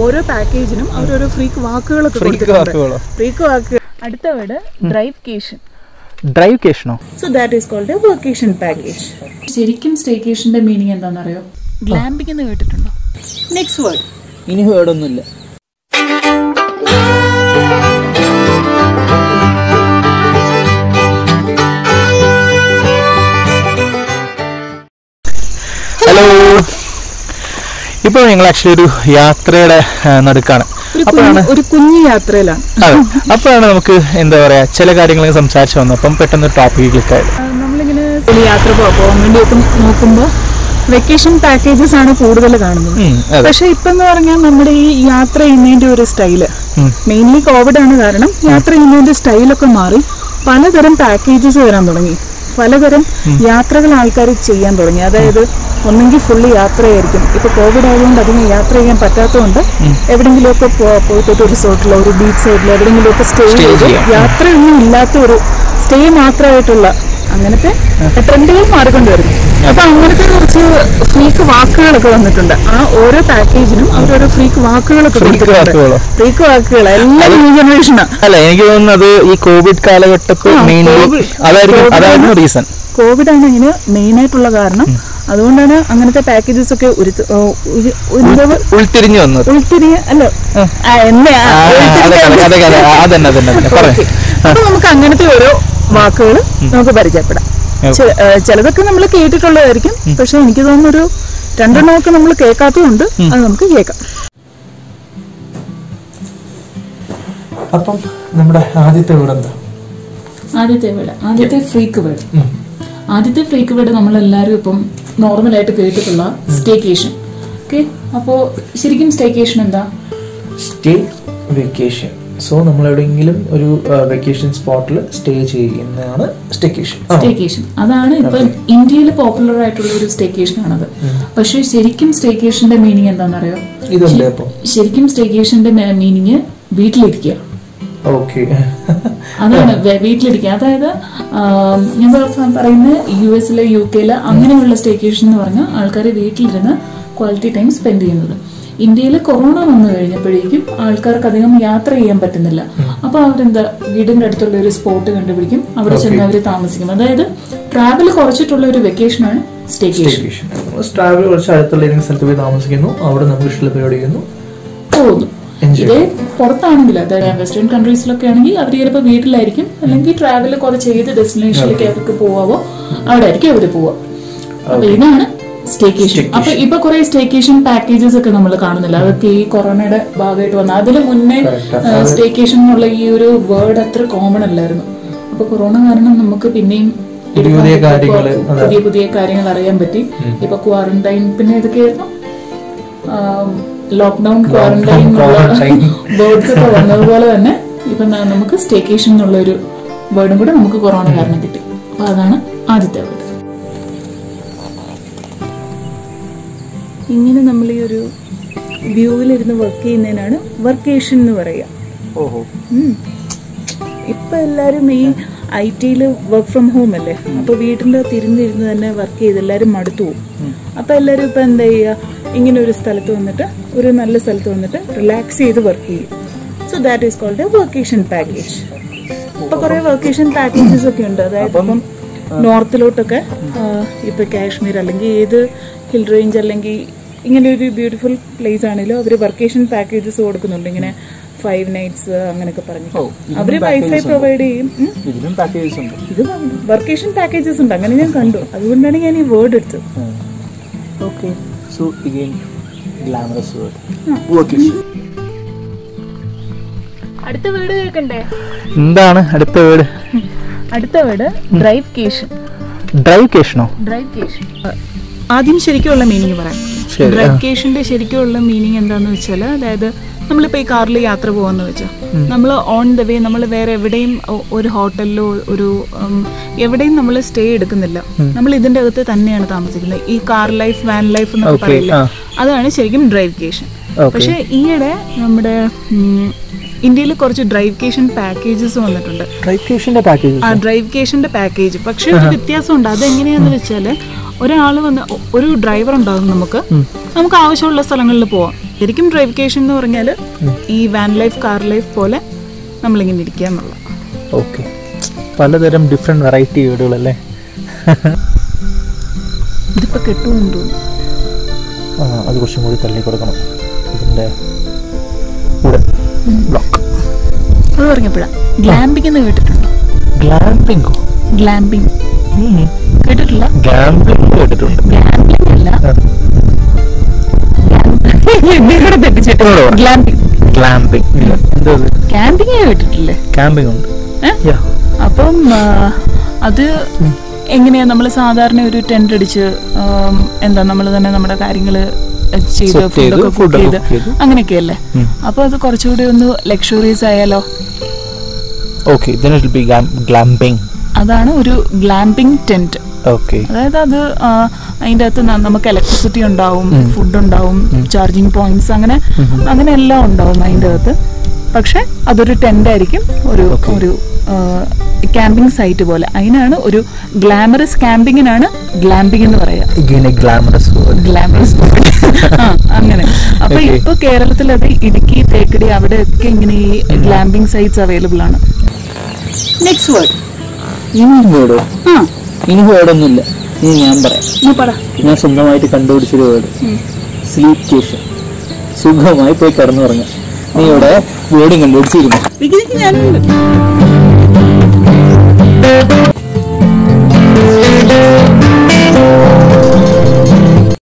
ഓരോ പാക്കേജിനും അവരോരോ ഫ്രീക്ക് വാക്കുകളൊക്കെ ഫ്രീക്ക് വാക്കുകളോ ഫ്രീക്ക് വാക്ക് അടുത്ത വേർഡ് ഡ്രൈവ് കേഷൻ ഡ്രൈവ് കേഷനോ so that is called a workation package ശരിക്കും സ്റ്റേക്കേഷന്റെ മീനിങ് എന്താണെന്നറിയോ ഗ്ലാമ്പിംഗ് എന്ന് കേട്ടിട്ടുണ്ടോ നെക്സ്റ്റ് വേർഡ് ഇനി വേർഡൊന്നുമില്ല ഹലോ ഇപ്പോൾ ഞങ്ങൾ ആക്ച്വലി ഒരു യാത്രയുടെ ആ, നടുക്കാണ് ഒരു അപ്പോഴാണ് കുഞ്ഞ്- ഒരു കുഞ്ഞു യാത്രയിലാണ് അതെ അപ്പോഴാണ് നമുക്ക് എന്താ പറയാ ചില കാര്യങ്ങളൊക്കെ സംസാരിച്ച് വന്നപ്പം പെട്ടെന്ന് ടോപ്പിക്ക് ക്ലിക്ക് ആയത് ആ, നമ്മളിങ്ങനെ ഒരു യാത്ര പോ- പോകാൻ വേണ്ടിയൊക്കെ നോക്കുമ്പോൾ വെക്കേഷൻ പാക്കേജസ് ആണ് കൂടുതൽ കാണുന്നത് ഉം, അതെ പക്ഷെ ഇപ്പൊ എന്ന് പറഞ്ഞാൽ നമ്മുടെ ഈ യാത്ര ചെയ്യുന്നതിന്റെ ഒരു സ്റ്റൈല് ഉം. മെയിൻലി കോവിഡ് ആണ് കാരണം യാത്ര ചെയ്യുന്നതിന്റെ സ്റ്റൈലൊക്കെ മാറി പലതരം പാക്കേജസ് വരാൻ തുടങ്ങി പലതരം യാത്രകൾ ആൾക്കാർ ചെയ്യാൻ തുടങ്ങി അതായത് ഒന്നെങ്കിൽ ഫുള്ള് യാത്രയായിരിക്കും ഇപ്പൊ കോവിഡ് ആയതുകൊണ്ട് അധികം യാത്ര ചെയ്യാൻ പറ്റാത്തതുകൊണ്ട് എവിടെങ്കിലുമൊക്കെ പോ- പോയിട്ട് ഒരു റിസോർട്ടിലോ ഒരു ബീച്ച് സൈഡിലോ എവിടെങ്കിലുമൊക്കെ സ്റ്റേ Stay ചെയ്ത് ചെയ്യാം. യാത്രയൊന്നും ഇല്ലാത്ത ഒരു സ്റ്റേ മാത്രമായിട്ടുള്ള അങ്ങനത്തെ ട്രെൻഡുകൾ മാറിക്കൊണ്ട് വരുന്നു അപ്പൊ അങ്ങനത്തെ കുറച്ച് ഫ്രീക്ക് വാക്കുകളൊക്കെ വന്നിട്ടുണ്ട് ആ ഓരോ പാക്കേജിനും അവരോരോ ഫ്രീക്ക് വാക്കുകളൊക്കെ Freak കൊടുത്തിട്ടുണ്ട് വാക്കുകളോ? ഫ്രീക്ക് വാക്കുകൾ എല്ലാം ന്യൂ ജനറേഷനാ അല്ല എനിക്ക് തോന്നുന്നത് ഈ കോവിഡ് കാലഘട്ടത്തിൽ ആ, മെയിൻലി COVID- അതായിരിക്കും COVID അതായിരുന്നു ആണ്. റീസൺ കോവിഡ് ആണ് ഇതിന് മെയിൻ ആയിട്ടുള്ള കാരണം അതുകൊണ്ടാണ് അങ്ങനത്തെ പാക്കേജസ് ഒക്കെ ഉരുത്ത്- ഓ, ഉരു- എന്താ പറ- ഉൾത്തിരിഞ്ഞു വന്നത് ഉൾത്തിരിയ അല്ല ആ, എന്നെ ആ, ആ, ഉൾത്തിരിഞ്ഞ- അതെ അതെ അതെ അതെ അതന്നെ അതന്നെ അതന്നെ പറയാം ഓക്കേ. അപ്പൊ നമുക്ക് അങ്ങനത്തെ ഓരോ വാക്കുകൾ നമുക്ക് പരിചയപ്പെടാം ഓക്കേ. ചെ- ഏ, ചിലതൊക്കെ നമ്മൾ കേട്ടിട്ടുള്ളതായിരിക്കും പക്ഷെ എനിക്ക് തോന്നുന്നു ഒരു രണ്ടെണ്ണമൊക്കെ നമ്മൾ കേൾക്കാത്തതുകൊണ്ട് അത് നമുക്ക് കേൾക്കാം അപ്പം നമ്മുടെ ആദ്യത്തെ വീട് എന്താ ആദ്യത്തെ വേർഡ് ആദ്യത്തെ ഫ്രീക്ക് വേർഡ് ആദ്യത്തെ ഫ്രീക്ക് വേർഡ് നമ്മളെല്ലാവരും ഇപ്പം നോർമലായിട്ട് കേട്ടിട്ടുള്ള സ്റ്റേക്കേഷൻ ഓക്കെ അപ്പോൾ ശരിക്കും സ്റ്റേക്കേഷൻ എന്താ സ്റ്റേ വെക്കേഷൻ സോ നമ്മൾ എവിടെയെങ്കിലും ഒരു വെക്കേഷൻ സ്പോട്ടിൽ സ്റ്റേ ചെയ്യുന്നതാണ് സ്റ്റേക്കേഷൻ സ്റ്റേക്കേഷൻ അതാണ് ഇപ്പം ഇന്ത്യയിൽ പോപ്പുലർ ആയിട്ടുള്ള ഒരു സ്റ്റേക്കേഷൻ ആണത് പക്ഷേ ശരിക്കും സ്റ്റേക്കേഷന്റെ മീനിങ് എന്താണെന്നറിയോ ഇതല്ലേ അപ്പം ശരിക്കും സ്റ്റേക്കേഷന്റെ മീനിങ് വീട്ടിലിരിക്കുക ഓക്കെ അതാണ് വെ- വീട്ടിലിരിക്കുക അതായത് ആം, ഞാൻ പ- പറയുന്നത് യു എസിലെ യു കെയിലെ അങ്ങനെയുള്ള സ്റ്റേക്കേഷൻ എന്ന് പറഞ്ഞാൽ ആൾക്കാർ വീട്ടിലിരുന്ന് ക്വാളിറ്റി ടൈം സ്പെൻഡ് ചെയ്യുന്നത് ഇന്ത്യയിൽ കൊറോണ വന്നു കഴിഞ്ഞപ്പോഴേക്കും ആൾക്കാർക്ക് അധികം യാത്ര ചെയ്യാൻ പറ്റുന്നില്ല അപ്പൊ അവരെന്താ വീടിന്റെ അടുത്തുള്ള ഒരു സ്പോട്ട് കണ്ടുപിടിക്കും അവിടെ ചെന്ന് അവർ താമസിക്കും അതായത് ട്രാവൽ കുറച്ചിട്ടുള്ള ഒരു വെക്കേഷനാണ് സ്റ്റേക്കേഷൻ ട്രാവൽ കുറച്ച് അടുത്തുള്ള ഏതെങ്കിലും സ്ഥലത്ത് പോയി താമസിക്കുന്നു അവിടെ നമുക്ക് ഇഷ്ടമുള്ള പരിപാടി ചെയ്യുന്നു പോകുന്നു Enjoy. ഇതേ പുറത്താണെങ്കിൽ അതായത് വെസ്റ്റേൺ കൺട്രീസിലൊക്കെ ആണെങ്കിൽ അവർ ചിലപ്പോൾ വീട്ടിലായിരിക്കും അല്ലെങ്കിൽ ട്രാവൽ കുറച്ച് ഏത് ഡെസ്റ്റിനേഷനിലേക്ക് അവർക്ക് പോവാവോ അവിടെ ആയിരിക്കും അവർ പോവുക അപ്പൊ ഇതാണ് സ്റ്റേക്കേഷൻ അപ്പൊ ഇപ്പൊ കുറെ സ്റ്റേക്കേഷൻ പാക്കേജസ് ഒക്കെ നമ്മൾ കാണുന്നില്ല അതൊക്കെ ഈ കൊറോണയുടെ ഭാഗമായിട്ട് വന്ന അതിന് മുന്നേ സ്റ്റേക്കേഷൻ എന്നുള്ള ഈ ഒരു വേർഡ് അത്ര കോമൺ അല്ലായിരുന്നു അപ്പൊ കൊറോണ കാരണം നമുക്ക് പിന്നെയും പുതിയ പുതിയ കാര്യങ്ങള്, അതെ. പുതിയ പുതിയ കാര്യങ്ങൾ അറിയാൻ പറ്റി ഇപ്പൊ ക്വാറന്റൈൻ പിന്നെ ഇതൊക്കെയായിരുന്നു ലോക്ക്ഡൌൺ ക്വാറന്റൈൻ quarantine. വേർഡ്സ് ഒക്കെ വന്നതുപോലെ തന്നെ ഇപ്പൊ ന- നമുക്ക് സ്റ്റേക്കേഷൻ എന്നുള്ള ഒരു വേർഡും കൂടെ നമുക്ക് കൊറോണ കാരണം കിട്ടി അപ്പൊ അതാണ് ആദ്യത്തെ വേർഡ് ഇങ്ങനെ നമ്മൾ ഈ ഒരു വ്യൂവിലിരുന്ന് വർക്ക് ചെയ്യുന്നതിനാണ് വർക്കേഷൻ എന്ന് പറയുക ഓഹോ ഉം. ഇപ്പൊ എല്ലാരും ഈ ഐ ടിയിൽ വർക്ക് ഫ്രം ഹോം അല്ലേ അപ്പൊ വീട്ടിന്റെ തിരിഞ്ഞിരുന്ന് തന്നെ വർക്ക് ചെയ്ത് എല്ലാരും മടുത്തു പോകും അപ്പൊ എല്ലാരും ഇപ്പൊ എന്താ ചെയ്യുക ഇങ്ങനെ ഒരു സ്ഥലത്ത് വന്നിട്ട് ഒരു നല്ല സ്ഥലത്ത് വന്നിട്ട് റിലാക്സ് ചെയ്ത് വർക്ക് ചെയ്യും so that is called a workation package ഇപ്പൊ കുറെ വർക്കേഷൻ പാക്കേജസ് ഒക്കെ ഉണ്ട് അതായത് ഇപ്പം നോർത്തിലോട്ടൊക്കെ ആ, ഇപ്പൊ കാശ്മീർ അല്ലെങ്കിൽ ഏത് ഹിൽ റേഞ്ച് അല്ലെങ്കിൽ ഇങ്ങനെ ഒരു ബ്യൂട്ടിഫുൾ പ്ലേസ് ആണെങ്കിലും അവര് വർക്കേഷൻ പാക്കേജസ് കൊടുക്കുന്നുണ്ട് ഇങ്ങനെ ഫൈവ് നൈറ്റ്സ് അങ്ങനെയൊക്കെ പറഞ്ഞു അവര് വൈഫൈ പ്രൊവൈഡ് ചെയ്യും ഉം. ഇതിലും പാക്കേജസ് ഉണ്ട് ഇത് വർക്കേഷൻ പാക്കേജസ് ഉണ്ട് അങ്ങനെ ഞാൻ കണ്ടു അതുകൊണ്ടാണ് ഞാൻ ഈ വേർഡ് എടുത്തത് okay so again glamorous word okay അടുത്ത വേർഡ് കേൾക്കണ്ടേ എന്താണ് അടുത്ത വീട് അടുത്ത വേർഡ് ഡ്രൈവ് കേഷൻ ഡ്രൈവ് കേഷനോ ഡ്രൈവ് കേഷൻ ആദ്യം ശരിക്കുള്ള മീനിങ് പറയാം ശരി, ഡ്രൈവ് കേഷന്റെ ശരിക്കുള്ള മീനിങ് എന്താന്ന് വെച്ചാൽ അതായത് നമ്മളിപ്പോ ഈ കാറിൽ യാത്ര പോകാന്ന് വെച്ചാൽ നമ്മൾ ഓൺ ദ വേ നമ്മൾ വേറെ എവിടെയും ഒ- ഒരു ഹോട്ടലിലോ ഒരു ഉം, എവിടെയും നമ്മൾ സ്റ്റേ എടുക്കുന്നില്ല നമ്മൾ ഇതിന്റെ അകത്ത് തന്നെയാണ് താമസിക്കുന്നത് ഈ കാർ ലൈഫ് വാൻ ലൈഫ് എന്നൊക്കെ Okay, പറയില്ലേ ആ. അതാണ് ശരിക്കും ഡ്രൈവ് കേഷൻ Okay. പക്ഷെ ഈയിടെ നമ്മുടെ ഇന്ത്യയിൽ കുറച്ച് ഡ്രൈവ് കേഷൻ പാക്കേജസ് വന്നിട്ടുണ്ട് ഡ്രൈവ് കേഷന്റെ പാക്കേജ് ആ ഡ്രൈവ് കേഷന്റെ പാക്കേജ് പക്ഷെ ഒരു വ്യത്യാസമുണ്ട് അതെങ്ങനെയാന്ന് വെച്ചാല് ഒരാൾ വന്ന് ഒ- ഒരു ഡ്രൈവർ ഉണ്ടാകും നമുക്ക് നമുക്ക് ആവശ്യമുള്ള സ്ഥലങ്ങളിൽ പോവാം ശരിക്കും ഡ്രൈവിക്കേഷൻ എന്ന് പറഞ്ഞാൽ ഈ വാൻ ലൈഫ് കാർ ലൈഫ് പോലെ നമ്മളിങ്ങനെ ഇരിക്കുക എന്നുള്ള ഓക്കെ പലതരം ഡിഫറെൻറ്റ് വെറൈറ്റി വീടുകളല്ലേ ഇതിപ്പോൾ കെട്ടുമുണ്ടോ ആ അത് കുറച്ചും കൂടി തള്ളി കൊടുക്കണം ഇതിൻ്റെ കൂടെ ബ്ലോക്ക് അത് പറഞ്ഞപ്പോഴാണ് ഗ്ലാമ്പിംഗ് എന്ന് കേട്ടിട്ടുണ്ടോ ഗ്ലാമ്പിംഗോ ഗ്ലാമ്പിംഗ് കേട്ടിട്ടില്ല ഗ്ലാമ്പിംഗ് കേട്ടിട്ടുണ്ട് ഗ്ലാമ്പിംഗ് അല്ല കൂടെ തെറ്റിച്ചിട്ട് ഗ്ലാമ്പിംഗ് ഗ്ലാമ്പിംഗ് എന്തോ ക്യാമ്പിംഗ് കേട്ടിട്ടില്ലേ ക്യാമ്പിംഗ് ഉണ്ട് ഏ? യാ അപ്പം ആ, അത് എങ്ങനെയാ നമ്മൾ സാധാരണ ഒരു ടെന്റ് അടിച്ച് ആം, എന്താ നമ്മൾ തന്നെ നമ്മുടെ കാര്യങ്ങൾ ചെയ്ത് Set ചെയ്ത്, ഫുഡൊക്കെ food കുക്ക് ഒക്കെ ചെയ്ത് cook ചെയ്ത്. അങ്ങനെയൊക്കെയല്ലേ ഉം. അപ്പൊ അത് കുറച്ചുകൂടി ഒന്ന് ലക്ഷറീസ് ആയാലോ okay then it will be glamping അതാണ് ഒരു ഗ്ലാമ്പിംഗ് ടെന്റ് ഓക്കെ അതായത് അത് ആ, അതിന്റെ അകത്ത് ന- നമുക്ക് ഇലക്ട്രിസിറ്റി ഉണ്ടാവും ഉം. ഫുഡ് ഉണ്ടാവും ചാർജിങ് പോയിന്റ്സ് അങ്ങനെ അങ്ങനെ എല്ലാം ഉണ്ടാവും അതിന്റെ അകത്ത് പക്ഷെ അതൊരു ടെന്റ് ആയിരിക്കും ഒരു Okay. ഒരു ക്യാമ്പിംഗ് സൈറ്റ് പോലെ അതിനാണ് ഒരു ഗ്ലാമറസ് ക്യാമ്പിങ്ങിനാണ് ഗ്ലാമ്പിംഗ് എന്ന് പറയാ ഇങ്ങനെ ഗ്ലാമറസ് ഗ്ലാമറസ് ആ അങ്ങനെ അപ്പൊ Okay. ഇപ്പൊ കേരളത്തിൽ അത് ഇടുക്കി തേക്കടി അവിടെയൊക്കെ ഇങ്ങനെ ഈ ഗ്ലാമ്പിംഗ് സൈറ്റ്സ് അവൈലബിൾ ആണ് നെക്സ്റ്റ് വേർഡ് ഇനി വേർഡോ ആ ഇനി വേർഡൊന്നുമില്ല ഇനി ഞാൻ പറയാം നീ പറ ഞാൻ സ്വന്തമായിട്ട് കണ്ടുപിടിച്ചൊരു വേർഡ് സ്ലീപ് കേഷൻ സുഖമായി പോയി കിടന്നുറങ്ങാം നീ ഇവിടെ വേർഡും കണ്ടുപിടിച്ചിരുന്നു ഇതിലേക്ക് ഞാനുണ്ട്